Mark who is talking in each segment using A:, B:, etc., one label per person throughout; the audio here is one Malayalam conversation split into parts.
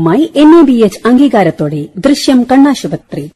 A: സേവനവുമായി എൻ എ ബി എച്ച് അംഗീകാരത്തോടെ ദൃശ്യം കണ്ണാശുപത്രി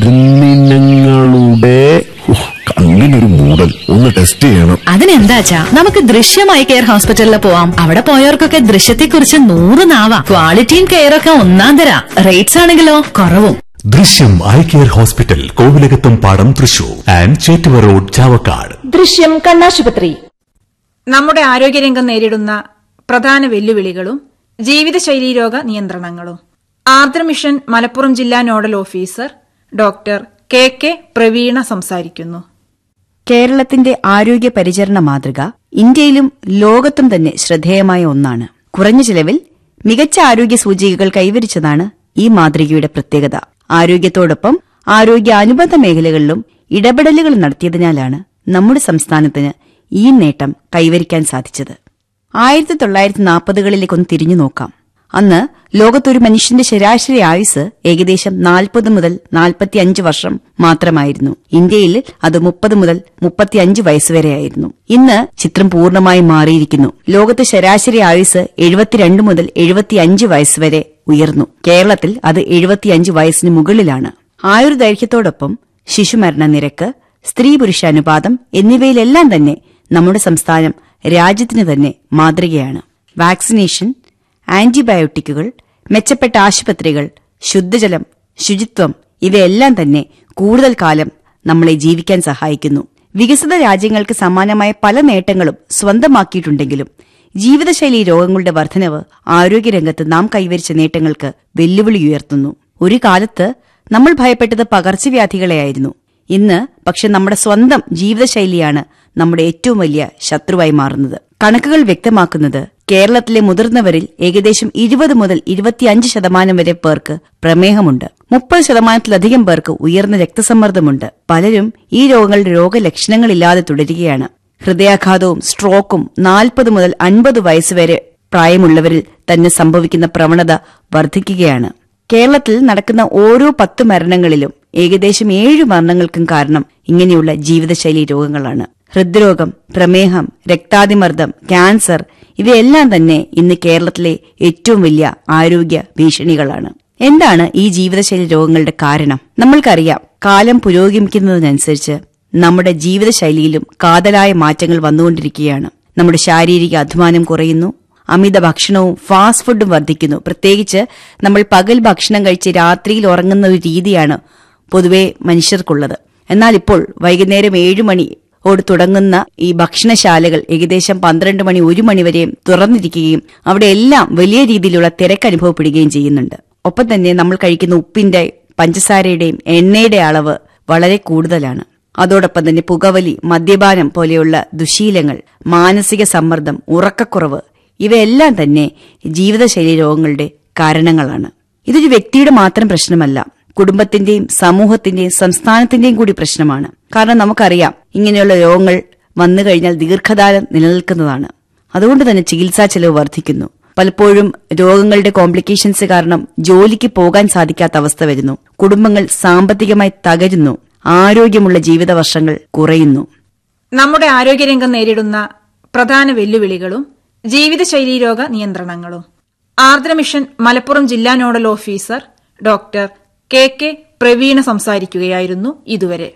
B: മരുന്നിനങ്ങളുടെ ഉഹ്, കണ്ണിനൊരു മൂടൽ ഒന്ന് ടെസ്റ്റ് ചെയ്യണം
C: അതിനെന്താച്ചാ നമുക്ക് ദൃശ്യമായി കെയർ ഹോസ്പിറ്റലിൽ പോവാം അവിടെ പോയവർക്കൊക്കെ ദൃശ്യത്തെക്കുറിച്ച് നൂറ് നാവാ ക്വാളിറ്റിയും കെയറൊക്കെ ഒന്നാം തരാ റേറ്റ്സ് ആണെങ്കിലോ കുറവും
D: ദൃശ്യം ഐ കെയർ ഹോസ്പിറ്റൽ കോവിലകത്തും പാടം തൃശൂർ ആൻഡ് ചേറ്റുവ റോഡ് ചാവക്കാട്
E: ദൃശ്യം കണ്ണാശുപത്രി
F: നമ്മുടെ ആരോഗ്യരംഗം നേരിടുന്ന പ്രധാന വെല്ലുവിളികളും ജീവിതശൈലീ രോഗ നിയന്ത്രണങ്ങളും ആർദ്ര മിഷൻ മലപ്പുറം ജില്ലാ nodal officer doctor K K Praveena സംസാരിക്കുന്നു
G: കേരളത്തിന്റെ ആരോഗ്യ പരിചരണ മാതൃക ഇന്ത്യയിലും ലോകത്തും തന്നെ ശ്രദ്ധേയമായ ഒന്നാണ് കുറഞ്ഞ ചിലവിൽ മികച്ച ആരോഗ്യ സൂചികകൾ കൈവരിച്ചതാണ് ഈ മാതൃകയുടെ പ്രത്യേകത ആരോഗ്യത്തോടൊപ്പം ആരോഗ്യ അനുബന്ധ മേഖലകളിലും ഇടപെടലുകൾ നടത്തിയതിനാലാണ് നമ്മുടെ സംസ്ഥാനത്തിന് ഈ നേട്ടം കൈവരിക്കാൻ സാധിച്ചത് ആയിരത്തി തൊള്ളായിരത്തി നാൽപ്പതുകളിലേക്കൊന്ന് തിരിഞ്ഞു നോക്കാം അന്ന് ലോകത്തൊരു മനുഷ്യന്റെ ശരാശരി ആയുസ് ഏകദേശം നാൽപ്പത് മുതൽ നാൽപ്പത്തിയഞ്ച് വർഷം മാത്രമായിരുന്നു ഇന്ത്യയിൽ അത് മുപ്പത് മുതൽ മുപ്പത്തിയഞ്ച് വയസ്സുവരെയായിരുന്നു ഇന്ന് ചിത്രം പൂർണ്ണമായി മാറിയിരിക്കുന്നു ലോകത്ത് ശരാശരി ആയുസ് എഴുപത്തിരണ്ട് മുതൽ എഴുപത്തിയഞ്ച് വയസ്സുവരെ ഉയർന്നു കേരളത്തിൽ അത് എഴുപത്തിയഞ്ച് വയസ്സിന് മുകളിലാണ് ആയുർദൈർഘ്യത്തോടൊപ്പം ശിശുമരണ നിരക്ക് സ്ത്രീ പുരുഷ അനുപാതം എന്നിവയിലെല്ലാം തന്നെ നമ്മുടെ സംസ്ഥാനം രാജ്യത്തിന് തന്നെ മാതൃകയാണ് വാക്സിനേഷൻ ആന്റിബയോട്ടിക്കുകൾ മെച്ചപ്പെട്ട ആശുപത്രികൾ ശുദ്ധജലം ശുചിത്വം ഇവയെല്ലാം തന്നെ കൂടുതൽ കാലം നമ്മളെ ജീവിക്കാൻ സഹായിക്കുന്നു വികസിത രാജ്യങ്ങൾക്ക് സമാനമായ പല നേട്ടങ്ങളും സ്വന്തമാക്കിയിട്ടുണ്ടെങ്കിലും ജീവിതശൈലി രോഗങ്ങളുടെ വർധനവ് ആരോഗ്യരംഗത്ത് നാം കൈവരിച്ച നേട്ടങ്ങൾക്ക് വെല്ലുവിളി ഉയർത്തുന്നു ഒരു കാലത്ത് നമ്മൾ ഭയപ്പെട്ടത് പകർച്ചവ്യാധികളെയായിരുന്നു ഇന്ന് പക്ഷെ നമ്മുടെ സ്വന്തം ജീവിതശൈലിയാണ് നമ്മുടെ ഏറ്റവും വലിയ ശത്രുവായി മാറുന്നത് കണക്കുകൾ വ്യക്തമാക്കുന്നത് കേരളത്തിലെ മുതിർന്നവരിൽ ഏകദേശം ഇരുപത് മുതൽ ഇരുപത്തിയഞ്ച് ശതമാനം വരെ പേർക്ക് പ്രമേഹമുണ്ട് മുപ്പത് ശതമാനത്തിലധികം പേർക്ക് ഉയർന്ന രക്തസമ്മർദ്ദമുണ്ട് പലരും ഈ രോഗങ്ങളുടെ രോഗലക്ഷണങ്ങളില്ലാതെ തുടരുകയാണ് ഹൃദയാഘാതവും സ്ട്രോക്കും നാൽപ്പത് മുതൽ അൻപത് വയസ്സുവരെ പ്രായമുള്ളവരിൽ തന്നെ സംഭവിക്കുന്ന പ്രവണത വർദ്ധിക്കുകയാണ് കേരളത്തിൽ നടക്കുന്ന ഓരോ പത്ത് മരണങ്ങളിലും ഏകദേശം ഏഴ് മരണങ്ങൾക്കും കാരണം ഇങ്ങനെയുള്ള ജീവിതശൈലി രോഗങ്ങളാണ് ഹൃദ്രോഗം പ്രമേഹം രക്താതിമർദ്ദം ക്യാൻസർ ഇവയെല്ലാം തന്നെ ഇന്ന് കേരളത്തിലെ ഏറ്റവും വലിയ ആരോഗ്യ ഭീഷണികളാണ് എന്താണ് ഈ ജീവിതശൈലി രോഗങ്ങളുടെ കാരണം നമ്മൾക്കറിയാം കാലം പുരോഗമിക്കുന്നതിനനുസരിച്ച് നമ്മുടെ ജീവിതശൈലിയിലും കാതലായ മാറ്റങ്ങൾ വന്നുകൊണ്ടിരിക്കുകയാണ് നമ്മുടെ ശാരീരിക അധ്വാനം കുറയുന്നു അമിത ഭക്ഷണവും ഫാസ്റ്റ് ഫുഡും വർദ്ധിക്കുന്നു പ്രത്യേകിച്ച് നമ്മൾ പകൽ ഭക്ഷണം കഴിച്ച് രാത്രിയിൽ ഉറങ്ങുന്ന ഒരു രീതിയാണ് പൊതുവെ മനുഷ്യർക്കുള്ളത് എന്നാൽ ഇപ്പോൾ വൈകുന്നേരം ഏഴു മണിയോട് തുടങ്ങുന്ന ഈ ഭക്ഷണശാലകൾ ഏകദേശം പന്ത്രണ്ട് മണി ഒരു മണി വരെയും തുറന്നിരിക്കുകയും അവിടെ എല്ലാം വലിയ രീതിയിലുള്ള തിരക്ക് അനുഭവപ്പെടുകയും ചെയ്യുന്നുണ്ട് ഒപ്പം തന്നെ നമ്മൾ കഴിക്കുന്ന ഉപ്പിന്റെ പഞ്ചസാരയുടെയും എണ്ണയുടെ അളവ് വളരെ കൂടുതലാണ് അതോടൊപ്പം തന്നെ പുകവലി മദ്യപാനം പോലെയുള്ള ദുശീലങ്ങൾ മാനസിക സമ്മർദ്ദം ഉറക്കക്കുറവ് ഇവയെല്ലാം തന്നെ ജീവിതശൈലി രോഗങ്ങളുടെ കാരണങ്ങളാണ് ഇതൊരു വ്യക്തിയുടെ മാത്രം പ്രശ്നമല്ല കുടുംബത്തിന്റെയും സമൂഹത്തിന്റെയും സംസ്ഥാനത്തിന്റെയും കൂടി പ്രശ്നമാണ് കാരണം നമുക്കറിയാം ഇങ്ങനെയുള്ള രോഗങ്ങൾ വന്നു കഴിഞ്ഞാൽ ദീർഘകാലം നിലനിൽക്കുന്നതാണ് അതുകൊണ്ട് തന്നെ ചികിത്സാ ചെലവ് വർദ്ധിക്കുന്നു പലപ്പോഴും രോഗങ്ങളുടെ കോംപ്ലിക്കേഷൻസ് കാരണം ജോലിക്ക് പോകാൻ സാധിക്കാത്ത അവസ്ഥ വരുന്നു കുടുംബങ്ങൾ സാമ്പത്തികമായി തകരുന്നു ആരോഗ്യമുള്ള ജീവിത വർഷങ്ങൾ കുറയുന്നു
F: നമ്മുടെ ആരോഗ്യരംഗം നേരിടുന്ന പ്രധാന വെല്ലുവിളികളും ജീവിതശൈലീ രോഗ നിയന്ത്രണങ്ങളും ആർദ്ര മിഷൻ മലപ്പുറം ജില്ലാ nodal officer doctor K K Praveena സംസാരിക്കുകയായിരുന്നു ഇതുവരെ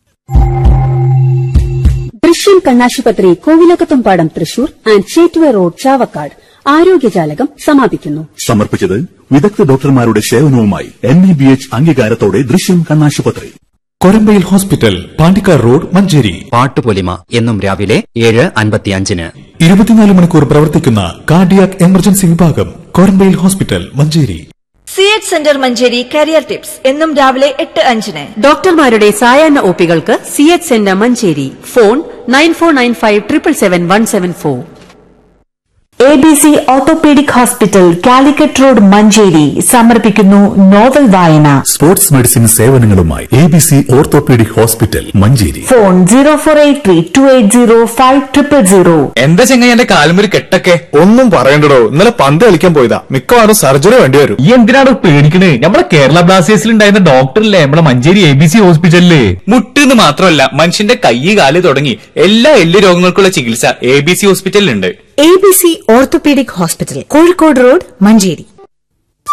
A: ദൃശ്യം കണ്ണാശുപത്രി കോവിലകത്തുംപാടം തൃശൂർ ആൻഡ് ചേറ്റുവ റോഡ് ചാവക്കാട് ആരോഗ്യജാലകം സമാപിക്കുന്നു
D: സമർപ്പിച്ചത് വിദഗ്ധ ഡോക്ടർമാരുടെ സേവനവുമായി എൻ ഇ ബി എച്ച് അംഗീകാരത്തോടെ ദൃശ്യം കണ്ണാശുപത്രി കൊരമ്പയിൽ ഹോസ്പിറ്റൽ പാണ്ടിക്കാർ റോഡ് മഞ്ചേരി
H: പാട്ടുപൊലിമ എന്നും രാവിലെ ഏഴ് അൻപത്തിയഞ്ചിന്
D: ഇരുപത്തിനാല് മണിക്കൂർ പ്രവർത്തിക്കുന്ന കാർഡിയാക് എമർജൻസി വിഭാഗം Korambayil hospital Manjeri
E: C H centre Manjeri career tips എന്നും രാവിലെ എട്ട് അഞ്ചിന്
A: ഡോക്ടർമാരുടെ സായാഹ്ന ഒപികൾക്ക് C H centre Manjeri phone nine four nine five triple seven one seven four
I: A B C orthopaedic hospital Calicut road Manjeri സമർപ്പിക്കുന്നു നോവൽ വായന
D: സ്പോർട്സ് മെഡിസിൻ സേവനങ്ങളുമായി A B C orthopaedic hospital Manjeri
I: phone zero four eight three two eight zero five triple zero
J: എന്താ ചെങ്ങായി എന്റെ കാലുമൊരു കെട്ടൊക്കെ ഒന്നും പറയണ്ടടോ ഇന്നലെ പന്ത് കളിക്കാൻ പോയതാ മിക്കവാറും സർജറി വേണ്ടി വരും
K: ഈ എന്തിനാണ് പേടിക്കണേ നമ്മളെ കേരള ബ്ലാസ്റ്റേഴ്സിൽ ഉണ്ടായിരുന്ന ഡോക്ടറില്ലേ നമ്മളെ മഞ്ചേരി എ ബി സി ഹോസ്പിറ്റലില്
J: മുട്ടെന്ന് മാത്രമല്ല മനുഷ്യന്റെ കൈ കാല് തുടങ്ങി എല്ലാ എല്ല് രോഗങ്ങൾക്കുള്ള ചികിത്സ എ ബി സി ഹോസ്പിറ്റലിലുണ്ട്
L: A B C orthopaedic hospital Kozhikode road Manjeri